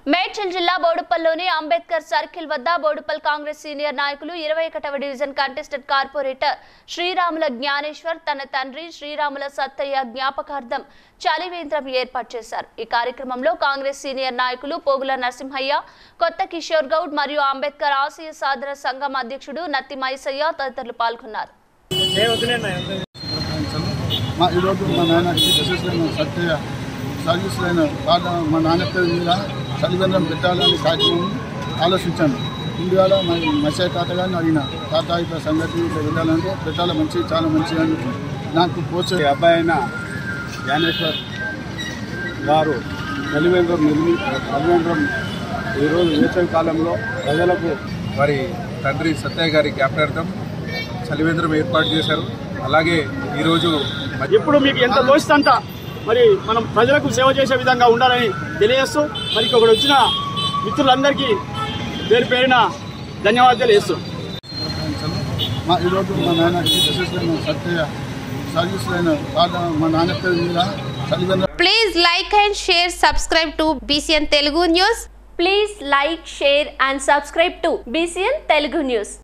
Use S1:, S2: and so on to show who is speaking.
S1: మేడ్చల్ జిల్లా బోడుపల్లోని అంబేద్కర్ సర్కిల్ వద్ద బోడుపల్ కాంగ్రెస్ సీనియర్ నాయకులు ఇరవై ఒకటవ డివిజన్ కంటెస్టెడ్ కార్పొరేటర్ శ్రీరాముల జ్ఞానేశ్వర్ తన తండ్రి శ్రీరాముల సత్తయ్య జ్ఞాపకార్థం చలివేంద్రం ఏర్పాటు చేశారు ఈ కార్యక్రమంలో కాంగ్రెస్ సీనియర్ నాయకులు పోగుల నరసింహయ్య కొత్త కిషోర్ గౌడ్ మరియు అంబేద్కర్ ఆశయ సాధన సంఘం అధ్యక్షుడు నత్తి మైసయ్య తదితరులు పాల్గొన్నారు
S2: మా ఈరోజు మా నాయనకి విశేషమైన సత్య సర్వీసులైన వాళ్ళ మా నాన్న పేరు మీద చలివేంద్రం పెట్టాలని కార్యక్రమం ఆలోచించాను ఇందువల్ల మా మసే తాత గారిని అడిగిన తాత ఇట్లా సంగతి ఇట్లా వెళ్ళాలంటే పెట్టాలి మంచి చాలా మంచి అని నాకు పోచే అబ్బాయి అయిన జ్ఞానేశ్వర్ గారు చలివేంద్రం నిర్మి చలివేంద్రం ఈరోజు వేసవి కాలంలో ప్రజలకు
S3: వారి తండ్రి సత్యయ్య గారి జ్ఞాపకార్థం చలివేంద్రం ఏర్పాటు చేశారు అలాగే ఈరోజు మధ్య-
S4: ఎప్పుడు మీకు ఎంత తోస్తే అంత మరి మనం ప్రజలకు సేవ చేసే విధంగా ఉండాలని తెలియజేస్తూ మరి ఇక్కడ వచ్చిన మిత్రులందరికీ పేరు పేరిన ధన్యవాదాలు తెలియజేస్తూ
S2: మా ఈరోజు మా నాయనకి విశేషమైన సత్య సర్వీసులైన వాళ్ళ మా నాన్న పేరు మీద చలివేంద్రం
S5: Please like and share, subscribe to BCN Telugu News.
S1: Please like share and subscribe to BCN Telugu news